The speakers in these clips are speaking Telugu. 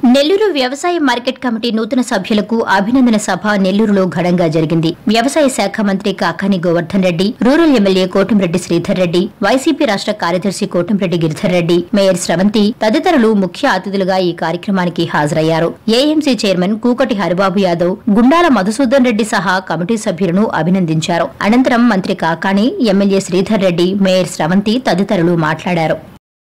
నెల్లూరు వ్యవసాయ మార్కెట్ కమిటీ నూతన సభ్యులకు అభినందన సభ నెల్లూరులో ఘనంగా జరిగింది వ్యవసాయ శాఖ మంత్రి Kakani Govardhan Reddy rural MLA Kotamreddy Sridhar Reddy YCP రాష్ట్ర కార్యదర్శి కోటంరెడ్డి గిరిధర్ రెడ్డి మేయర్ స్రవంతి తదితరులు ముఖ్య అతిథులుగా ఈ కార్యక్రమానికి హాజరయ్యారు ఏఎంసీ చైర్మన్ కూకటి హరిబాబు యాదవ్ గుండాల మధుసూదన్ రెడ్డి సహా కమిటీ సభ్యులను అభినందించారు అనంతరం మంత్రి కాకాని ఎమ్మెల్యే శ్రీధర్ రెడ్డి మేయర్ స్రవంతి తదితరులు మాట్లాడారు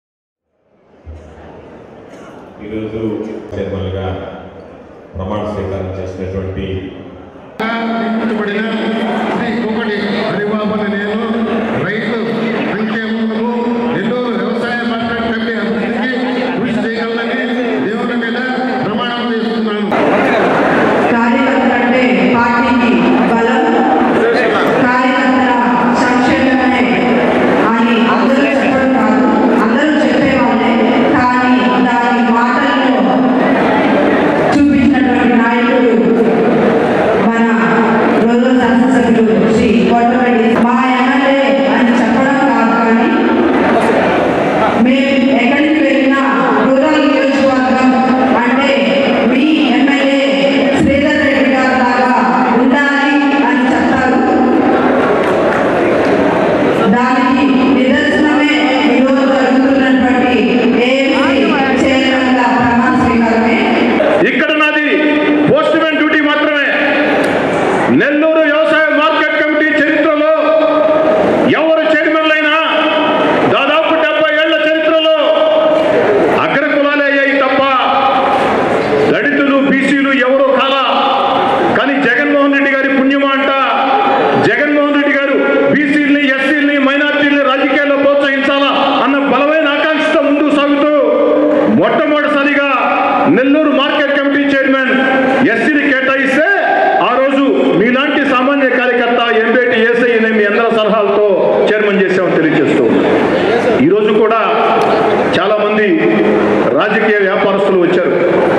ఈరోజు చైర్మన్గా ప్రమాణ స్వీకారం చేసినటువంటి నియమించబడిన శ్రీ కోకటి హరిబాబుని నేను రైతు సంక్షేమము నెల్లూరు వ్యవసాయ మార్కెట్ కమిటీ అభివృద్ధికి కృషి చేయగలనని దేవుని మీద ప్రమాణం చేస్తున్నాను కార్యకర్తలంటే పార్టీకి బలం కార్యకర్తల సంక్షేమమే అని అందరూ చెప్పడం కాదు అందరూ చెప్పేవాళ్ళే కానీ దాని మాటల్లో చూపించినటువంటి నాయకుడు మన రూరల్ శాసనసభ్యుడు శ్రీ కోటరెడ్డి మా ఎమ్మెల్యే అని చెప్పడం కాదు కానీ మేము ఎక్కడికి వెళ్ళినా రూరల్ నియోజకవర్గం అంటే మీ ఎమ్మెల్యే శ్రీధర్ రెడ్డి గారు లాగా ఉండాలి అని చెప్తారు దానికి నిదర్శనమే ఈరోజు జరుగుతున్నటువంటి ఏఎంసీ చైర్మన్ల ప్రమాణ స్వీకారమే ఇక్కడ నాది పోస్ట్ మ్యాన్ డ్యూటీ మాత్రమే నెల్లూరు వ్యవసాయ మార్కెట్ కమిటీ చరిత్రలో ఎవరు చైర్మన్లైనా దాదాపు డెబ్బై ఏళ్ల చరిత్రలో అగ్ర కులాలే అయ్యాయి తప్ప దళితులు బీసీలు ఎవరో కాలా కానీ జగన్మోహన్ రెడ్డి గారి పుణ్యమా అంట జగన్మోహన్ రెడ్డి గారు బీసీలని ఎస్సీలని మైనార్టీలని రాజకీయాల్లో ప్రోత్సహించాలా అన్న బలమైన ఆకాంక్షతో ముందుకు సాగుతూ మొట్టమొదటిసారిగా నెల్లూరు మార్కెట్ కమిటీ చైర్మన్ ఎస్సీని కేటాయిస్తే ఆ రోజు మీలాంటి సామాన్య కార్యకర్త ఎంబేటి ఏసైని మీ అందరి సలహాలతో చైర్మన్ చేసామని తెలియజేస్తూ ఈ రోజు కూడా చాలా మంది రాజకీయ వ్యాపారస్తులు వచ్చారు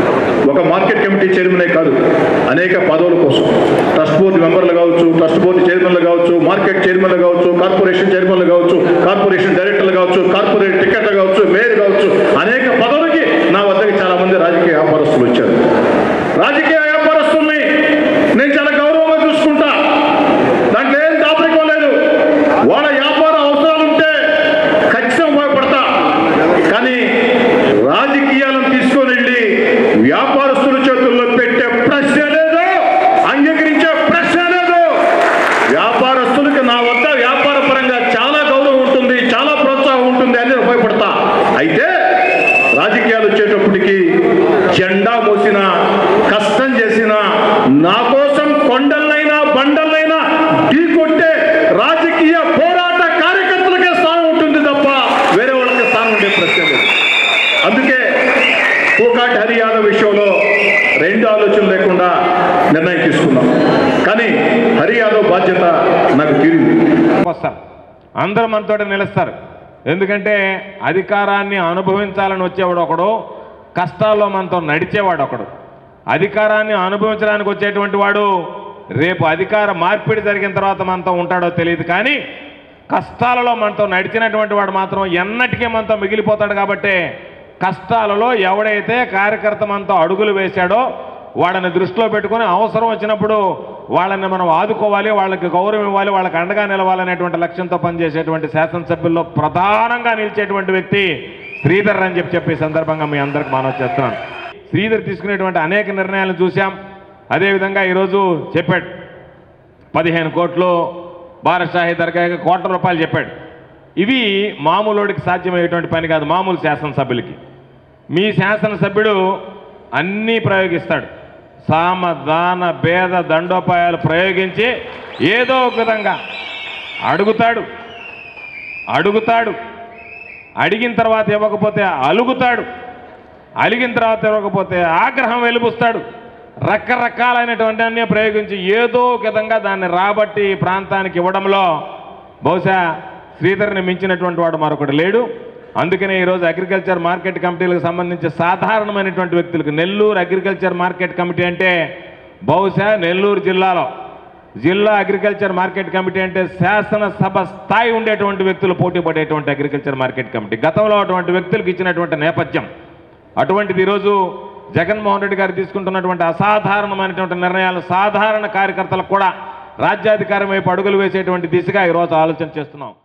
ఒక మార్కెట్ కమిటీ చైర్మనే కాదు అనేక పదవుల కోసం ట్రస్ట్ బోర్డు మెంబర్లు కావచ్చు ట్రస్ట్ బోర్డు చైర్మన్లు కావచ్చు మార్కెట్ చైర్మన్లు కావచ్చు కార్పొరేషన్ చైర్మన్లు కావచ్చు కార్పొరేషన్ డైరెక్టర్లు కావచ్చు కార్పొరేట్ టికెట్లు కావచ్చు మేయర్ కావచ్చు అనేక పదవులకి నా వద్దకు చాలా మంది రాజకీయ వ్యాపారస్తులు వచ్చారు రాజకీయ వ్యాపారస్తుల్ని నేను చాలా గౌరవంగా చూసుకుంటా దాంట్లో ఏం దాపరికం లేదు వాళ్ళ వ్యాపార అవసరాలు ఉంటే ఖచ్చితంగా ఉపయోగపడతా కానీ రాజకీయాలను తీసుకొని వెళ్ళి వ్యాపారస్తుల చేతుల్లో పెట్టే ప్రశ్న లేదు అంగీకరించే ప్రశ్న లేదు వ్యాపారస్తులకి నా వద్ద వ్యాపార పరంగా చాలా గౌరవం ఉంటుంది చాలా ప్రోత్సాహం ఉంటుంది అనేది ఉపయోగపడతా అయితే రాజకీయాలు వచ్చేటప్పటికి జెండా మోసిన కష్టం చేసిన నా కోసం కొండలైనా బండలైనా ఢీ కొట్టే రాజకీయ పోరాట కార్యకర్తలకే స్థానం ఉంటుంది తప్ప వేరే వాళ్ళకి స్థానం ఉండే ప్రశ్న లేదు అందుకే పూకాటి హరి యాదవ్ విషయంలో రెండు ఆలోచనలు లేకుండా నిర్ణయం తీసుకున్నాం కానీ హరి యాదవ్ బాధ్యత నాకు తీరింది వస్తారు అందరూ మనతో నిలుస్తారు ఎందుకంటే అధికారాన్ని అనుభవించాలని వచ్చేవాడు ఒకడు కష్టాల్లో మనతో నడిచేవాడు ఒకడు అధికారాన్ని అనుభవించడానికి వచ్చేటువంటి వాడు రేపు అధికార మార్పిడి జరిగిన తర్వాత మనతో ఉంటాడో తెలియదు కానీ కష్టాలలో మనతో నడిచినటువంటి వాడు మాత్రం ఎన్నటికీ మనతో మిగిలిపోతాడు కాబట్టి కష్టాలలో ఎవడైతే కార్యకర్త మనతో అడుగులు వేశాడో వాళ్ళని దృష్టిలో పెట్టుకొని అవసరం వచ్చినప్పుడు వాళ్ళని మనం ఆదుకోవాలి వాళ్ళకి గౌరవం ఇవ్వాలి వాళ్ళకి అండగా నిలవాలనేటువంటి లక్ష్యంతో పనిచేసేటువంటి శాసనసభ్యుల్లో ప్రధానంగా నిలిచేటువంటి వ్యక్తి శ్రీధర్ అని చెప్పి చెప్పే సందర్భంగా మీ అందరికి మనవి చేస్తున్నాను శ్రీధర్ తీసుకునేటువంటి అనేక నిర్ణయాలను చూశాం అదేవిధంగా ఈరోజు చెప్పాడు పదిహేను కోట్లు బారషాహి దర్గాకి కోట్ల రూపాయలు చెప్పాడు ఇవి మామూలుడికి సాధ్యమయ్యేటువంటి పని కాదు మామూలు శాసనసభ్యులకి మీ శాసనసభ్యుడు అన్నీ ప్రయోగిస్తాడు సామ దాన భేద దండోపాయాలు ప్రయోగించి ఏదో ఒక విధంగా అడుగుతాడు అడుగుతాడు అడిగిన తర్వాత ఇవ్వకపోతే అలుగుతాడు అలిగిన తర్వాత ఇవ్వకపోతే ఆగ్రహం వెలుపుస్తాడు రకరకాలైనటువంటి అన్ని ప్రయోగించి ఏదో ఒక విధంగా దాన్ని రాబట్టి ఈ ప్రాంతానికి ఇవ్వడంలో బహుశా శ్రీధర్ని మించినటువంటి వాడు మరొకటి లేడు అందుకనే ఈరోజు అగ్రికల్చర్ మార్కెట్ కమిటీలకు సంబంధించి సాధారణమైనటువంటి వ్యక్తులకు నెల్లూరు అగ్రికల్చర్ మార్కెట్ కమిటీ అంటే బహుశా నెల్లూరు జిల్లాలో జిల్లా అగ్రికల్చర్ మార్కెట్ కమిటీ అంటే శాసనసభ స్థాయి ఉండేటువంటి వ్యక్తులు పోటీ పడేటువంటి అగ్రికల్చర్ మార్కెట్ కమిటీ గతంలో అటువంటి వ్యక్తులకు ఇచ్చినటువంటి నేపథ్యం అటువంటిది ఈరోజు జగన్మోహన్ రెడ్డి గారు తీసుకుంటున్నటువంటి అసాధారణమైనటువంటి నిర్ణయాలు సాధారణ కార్యకర్తలకు కూడా రాజ్యాధికారం వైపు అడుగులు వేసేటువంటి దిశగా ఈరోజు ఆలోచన చేస్తున్నాం